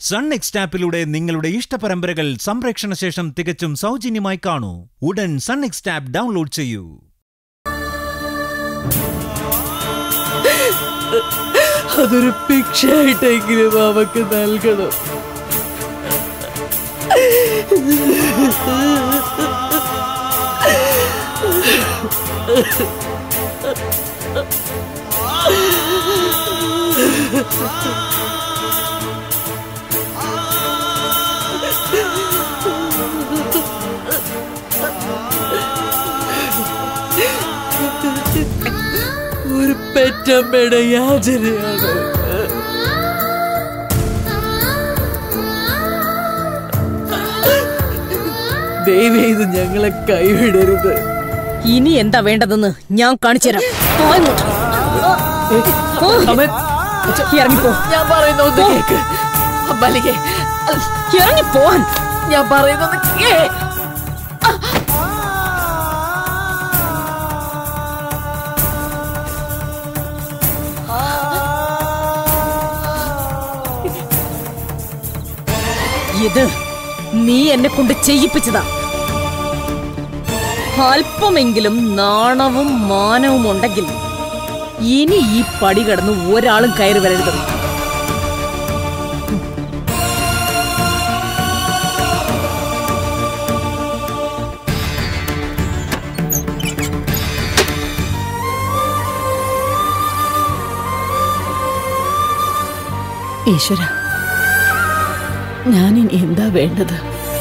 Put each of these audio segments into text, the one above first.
Sun next ആപ്പിലൂടെ നിങ്ങളുടെ ഇഷ്ടപരമ്പരകൾ സംപ്രേക്ഷണ ശേഷം തികച്ചും സൗജന്യമായി കാണൂ ഉടൻ സൺ നെക്സ്റ്റ് ആപ്പ് ഡൗൺലോഡ് ചെയ്യൂ അതൊരു ഭിക്ഷയായിട്ടെങ്കിലും അവക്ക് നൽകണം ഒരു പെറ്റമ്മയുടെ യാചനയാണ് ദൈവം ഇത് ഞങ്ങളെ കൈവിടരുത് ഇനി എന്താ വേണ്ടതെന്ന് ഞാൻ കാണിച്ചു തരാം പോ ഇങ്ങോട്ട്. അമ്മേ, ഇറങ്ങിപ്പോ ഞാൻ പറയുന്ന ഒന്ന് കേക്ക് അമ്പാലികെ ഇറങ്ങിപ്പോവാൻ ഞാൻ പറയുന്നത് കേ ഇത് നീ എന്നെ കൊണ്ട് ചെയ്യിപ്പിച്ചതാ അല്പമെങ്കിലും നാണവും മാനവും ഉണ്ടെങ്കിൽ ഇനി ഈ പടി കടന്ന് ഒരാളും കയറി വരരുത് ഈശ്വര ഞാനിനി എന്താ വേണ്ടത്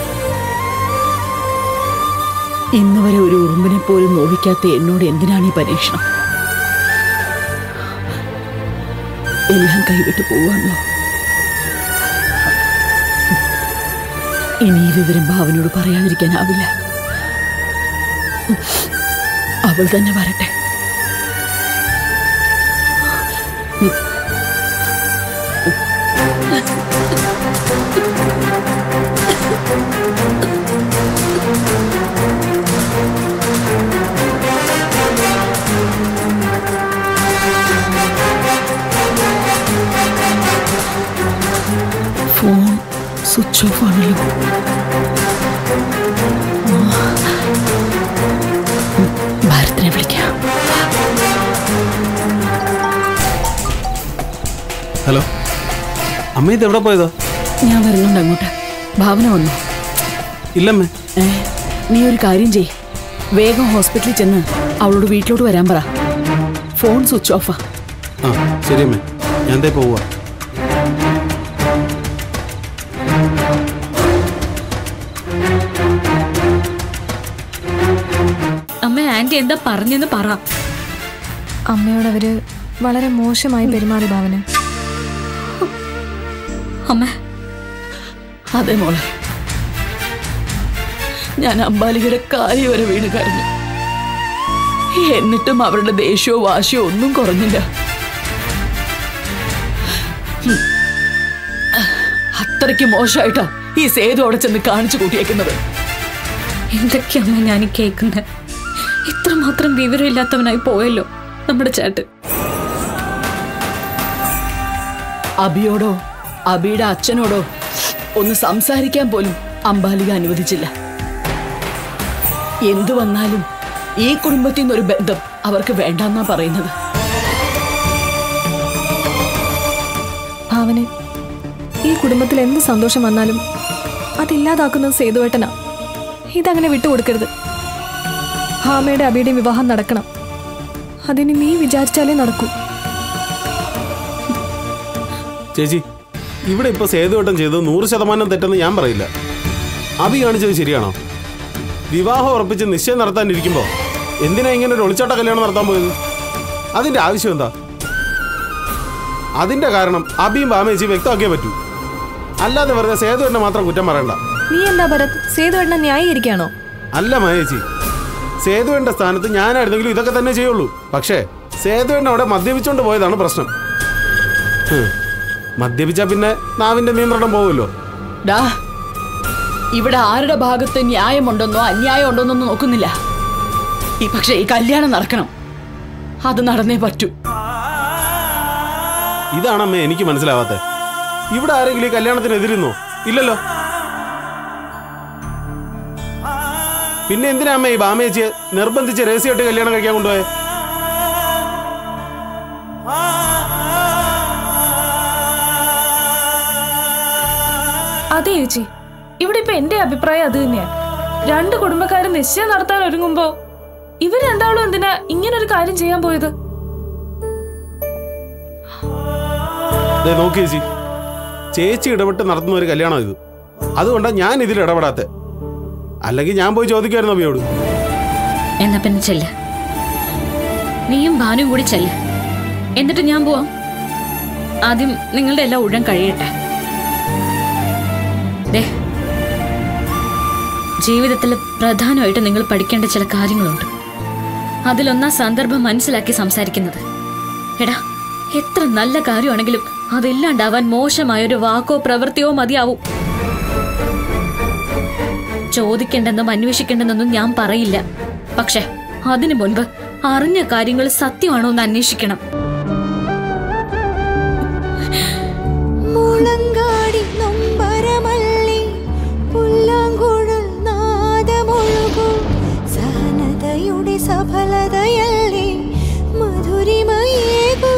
ഇന്ന് വരെ ഒരു ഉറുമ്പിനെ പോലും നോവിക്കാത്ത എന്നോട് എന്തിനാണ് ഈ പരീക്ഷണം എല്ലാം കൈവിട്ട് പോവാണല്ലോ ഇനി ഈ വിവരം ഭാവനോട് പറയാതിരിക്കാനാവില്ല അവൾ തന്നെ വരട്ടെ ഫോൺ സ്വിച്ച് ഓഫ് ആണല്ലോ ആ. ഉം, ഭാരതിനെ വിളിക്കാം ഹലോ അമ്മ ഇത് എവിടെ പോയതോ ഞാൻ വരുന്നുണ്ട് അങ്ങോട്ട് ഭാവന വന്നു ഇല്ലമ്മേ ഏ നീ ഒരു കാര്യം ചെയ് വേഗം ഹോസ്പിറ്റലിൽ ചെന്ന് അവളോട് വീട്ടിലോട്ട് വരാൻ പറ ഫോൺ സ്വിച്ച് ഓഫാ ആ ശരി അമ്മേ ഞാൻ ദേ പോവാ അമ്മ ആന്റി എന്താ പറഞ്ഞെന്ന് പറ അമ്മയോട് അവര് വളരെ മോശമായി പെരുമാറി ഭാവന അമ്മ അതെ മോളെ ഞാൻ അമ്പാലികയുടെ കാര്യം വരെ വീണ് കരഞ്ഞു എന്നിട്ടും അവരുടെ ദേഷ്യമോ വാശിയോ ഒന്നും കുറഞ്ഞില്ല ഹും. അത്രയ്ക്ക് മോശമായിട്ടാ ഈ സേതു അവിടെ ചെന്ന് കാണിച്ചു കൂട്ടിയേക്കുന്നത് എന്തൊക്കെയാ അമ്മ ഞാൻ ഈ കേൾക്കുന്നത് ഇത്രമാത്രം വിവരമില്ലാത്തവനായി പോയല്ലോ നമ്മുടെ ചേട്ടൻ അബിയോടോ അബിയുടെ അച്ഛനോടോ ഒന്ന് സംസാരിക്കാൻ പോലും അംബാലിക അനുവദിച്ചില്ല എന്തു വന്നാലും ഈ കുടുംബത്തിൽ നിന്നൊരു ബന്ധം അവർക്ക് വേണ്ടെന്നാ പറയുന്നത് ഭാവന ഈ കുടുംബത്തിൽ എന്ത് സന്തോഷം വന്നാലും അതില്ലാതാക്കുന്നത് സേതുവേട്ടനാ ഇതങ്ങനെ വിട്ടുകൊടുക്കരുത് ഭാമയുടെ അബിയുടെയും വിവാഹം നടക്കണം അതിന് നീ വിചാരിച്ചാലേ നടക്കൂ ചേച്ചി ഇവിടെ ഇപ്പൊ സേതുവട്ടം ചെയ്തത് നൂറ് ശതമാനം തെറ്റെന്ന് ഞാൻ പറയില്ല അഭി കാണിച്ചത് ശരിയാണോ വിവാഹം ഉറപ്പിച്ച് നിശ്ചയം നടത്താനിരിക്കുമ്പോ എന്തിനാ ഇങ്ങനെ ഒരു ഒളിച്ചോട്ട കല്യാണം നടത്താൻ പോയത് അതിന്റെ ആവശ്യം എന്താ അതിന്റെ കാരണം അബിയും ബാമേച്ചി വ്യക്തമാക്കിയേ പറ്റൂ അല്ലാതെ വെറുതെ സേതുവെണ്ണ മാത്രം കുറ്റം പറയണ്ട നീ എന്താ ഭരത് സേതുവേട്ടനെ ന്യായീകരിക്കാണോ അല്ല മഹേച്ചി സേതുവിന്റെ സ്ഥാനത്ത് ഞാനായിരുന്നെങ്കിലും ഇതൊക്കെ തന്നെ ചെയ്യുള്ളൂ പക്ഷേ സേതുവിനെ അവിടെ മദ്യപിച്ചോണ്ട് പോയതാണ് പ്രശ്നം ഹും. മദ്യപിച്ചാ പിന്നെ നാവിന്റെ നിയന്ത്രണം പോവുമല്ലോ ഡാ ഇവിടെ ആരുടെ ഭാഗത്ത് ന്യായമുണ്ടെന്നോ അന്യായം ഉണ്ടോന്നൊന്നും നോക്കുന്നില്ല ഈ പക്ഷേ ഈ കല്യാണം നടക്കണം അത് നടന്നേ പറ്റൂ ഇതാണമ്മേ എനിക്ക് മനസ്സിലാവാത്തത് ഇവിടെ ആരെങ്കിലും ഈ കല്യാണത്തിന് എതിരുന്നോ ഇല്ലല്ലോ പിന്നെ എന്തിനാ അമ്മ ഈ ബാമേച്ചിയെ നിർബന്ധിച്ച് രഹസ്യമായിട്ട് കല്യാണം കഴിക്കാൻ കൊണ്ടുപോയെ അതെ ചേച്ചി ഇവിടെ ഇപ്പൊ എന്റെ അഭിപ്രായം അത് തന്നെയാ രണ്ട് കുടുംബക്കാരും നിശ്ചയം നടത്താൻ ഒരുങ്ങുമ്പോ ഇവർ രണ്ടാളും എന്തിനാ ഇങ്ങനൊരു കാര്യം ചെയ്യാൻ പോയത് ദേ നോക്കി ചേച്ചി ചേച്ചി ഇടപെട്ട് നടത്തുന്ന ഒരു കല്യാണം ഇത് അതുകൊണ്ടാണ് ഞാൻ ഇതിൽ ഇടപെടാത്തെ അല്ലെങ്കിൽ ഞാൻ പോയി ചോദിക്കുമായിരുന്നു അമ്മയോട് എന്നാ പിന്നെ ചെല്ല നീയും ഭാനുവും കൂടി ചെല്ല എന്നിട്ട് ഞാൻ പോവാം ആദ്യം നിങ്ങളുടെ എല്ലാം ഉഴൻ കഴിയട്ടെ ദേ ജീവിതത്തിൽ പ്രധാനമായിട്ട് നിങ്ങൾ പഠിക്കേണ്ട ചില കാര്യങ്ങളുണ്ട് അതിലൊന്നാ സന്ദർഭം മനസ്സിലാക്കി സംസാരിക്കുന്നത് എടാ എത്ര നല്ല കാര്യമാണെങ്കിലും അതില്ലാണ്ടാവാൻ മോശമായൊരു വാക്കോ പ്രവൃത്തിയോ മതിയാവും ചോദിക്കേണ്ടെന്നും അന്വേഷിക്കേണ്ടെന്നൊന്നും ഞാൻ പറയില്ല പക്ഷെ അതിനു മുൻപ് അറിഞ്ഞ കാര്യങ്ങൾ സത്യമാണോ എന്ന് അന്വേഷിക്കണം മുളങ്കാടി നൊമ്പരമല്ലി പുല്ലാങ്കുഴൽ നാദമൊഴുകൂ സഹനതയുടെ സഫലതയല്ലേ മധുരിമയേകൂ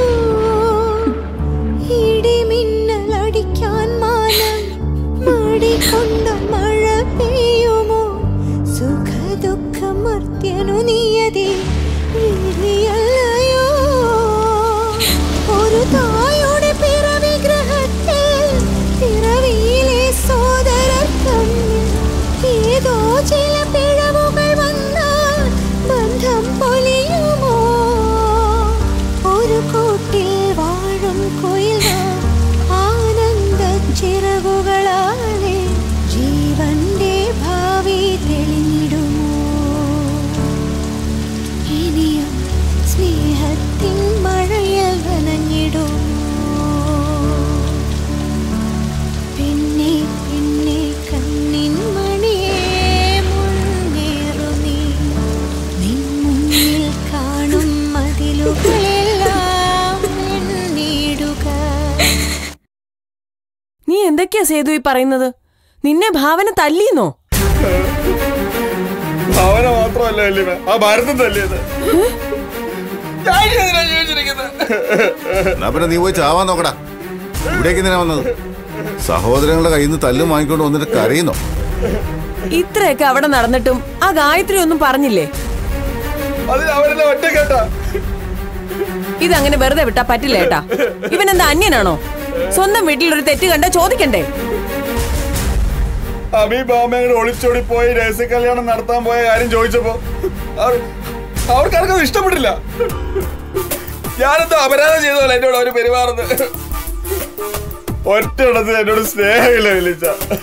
ഇടിമിന്നലടിക്കാൻ മാനം മടികൊണ്ട മഴ പെയ്യുമോ സുഖദുഃഖമർത്യനു നീയതി വിധിയല്ലയോ ഒരു തായുടെ പിറവിഗ്രഹത്തിൽ പിറവിയിലെ സോദരർ തമ്മിൽ ഏതോ ചില പിഴവുകൾ വന്നാൽ ബന്ധം പൊലിയുമോ ഒരു കൂട്ടിൽ വാഴും കൊയില ആനന്ദ ചിറകുകളാലെ ജീവന്റെ ഭാവി തെളിഞ്ഞിടുമോ ഇനിയും സ്നേഹത്തിൻ മഴയിൽ നനഞ്ഞിടുമോ പിന്നെ പിന്നെ കണ്ണിൻ മണിയെ മുന്നേറു നീ നിൻ മുന്നിൽ കാണും മതിലുകളെല്ലാം എണ്ണിടുക നീ എന്തൊക്കെയാ സേതു ഈ പറയുന്നത് നിന്നെ ഭാവന തല്ലിയെന്നോ ഭാവന മാത്രമല്ല വല്യമ്മ ആ ഭാരതം തല്ലിയത് ഞാൻ ഇതിനാ ജീവിച്ചിരിക്കുന്നത് എന്നാ പിന്നെ നീ പോയി ചാവാൻ നോക്കടാ ഇവിടേക്ക് എന്തിനാ വന്നത് സഹോദരങ്ങളുടെ കയ്യിൽ നിന്ന് തല്ലും വാങ്ങിക്കൊണ്ട് വന്നിട്ട് കരയുന്നോ ഇത്രയൊക്കെ അവിടെ നടന്നിട്ടും ആ ഗായത്രി ഒന്നും പറഞ്ഞില്ലേ അതിന് അവരെല്ലാം ഒറ്റ കേട്ടാ ഇതങ്ങനെ വെറുതെ വിട്ടാ പറ്റില്ല ഏട്ടാ ഇവൻ എന്താ അന്യനാണോ സ്വന്തം വീട്ടിൽ ഒരു തെറ്റ് കണ്ട ചോദിക്കണ്ടേ അമി ബാമയോട് ഒളിച്ചോടി പോയി രഹസ്യ കല്യാണം നടത്താൻ പോയ കാര്യം ചോദിച്ചപ്പോ അവർ- അവർക്കാർക്കും അത് ഇഷ്ടപ്പെട്ടില്ല ഞാനെന്തോ അപരാധം ചെയ്തോലെ എന്നോട് അവര് പെരുമാറുന്നത് ഒറ്റ എന്നോട് സ്നേഹമില്ല വിളിച്ച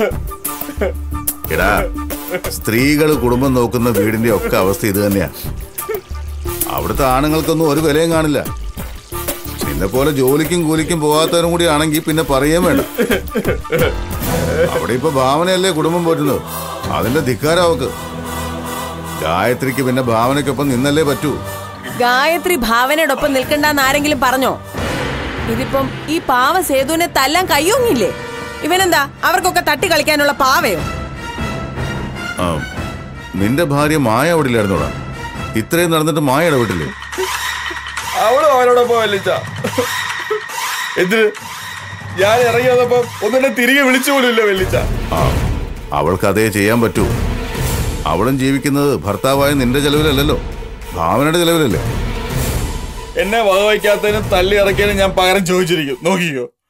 എടാ സ്ത്രീകൾ കുടുംബം നോക്കുന്ന വീടിന്റെ ഒക്കെ അവസ്ഥ ഇത് തന്നെയാ അവിടുത്തെ ആണുങ്ങൾക്കൊന്നും ഒരു വിലയും കാണില്ല നിന്നെ പോലെ ജോലിക്കും കൂലിക്കും പോകാത്തവരും കൂടി ആണെങ്കിൽ പിന്നെ പറയുകയും വേണ്ട അവിടെ ഇപ്പൊ ഭാവനയല്ലേ കുടുംബം പോറ്റുന്നത് അതിന്റെ ധിക്കാരം അവക്ക് ഗായത്രിക്ക് പിന്നെ ഭാവനയ്ക്കൊപ്പം നിന്നല്ലേ പറ്റൂ ഗായത്രി ഭാവനയോടൊപ്പം നിൽക്കണ്ടെന്ന് ആരെങ്കിലും പറഞ്ഞോ ഇതിപ്പം ഈ പാവ സേതുവിനെ തല്ലാൻ കയ്യോങ്ങില്ലേ ഇവനെന്താ അവർക്കൊക്കെ തട്ടി കളിക്കാനുള്ള പാവയോ ആ, നിന്റെ ഭാര്യ മായ അവിടെ ഇല്ലായിരുന്നോടാ ഇത്രയും നടന്നിട്ട് മായ ഇടപെട്ടില്ലേ അവളും അവരോടൊപ്പം വലിച്ച എന്തിന് ഞാൻ ഇറങ്ങി വന്നപ്പോ ഒന്നെ തിരികെ വിളിച്ചു പോലും ഇല്ല വെല്ലിച്ച ആ അവൾക്ക് അതേ ചെയ്യാൻ പറ്റൂ അവളും ജീവിക്കുന്നത് ഭർത്താവായ നിന്റെ ചെലവിലല്ലല്ലോ ഭാവനയുടെ ചെലവിലല്ലേ എന്നെ വകവയ്ക്കാത്തതിനും തല്ലി ഇറക്കിയതിനും ഞാൻ പകരം ചോദിച്ചിരിക്കും നോക്കിക്കോ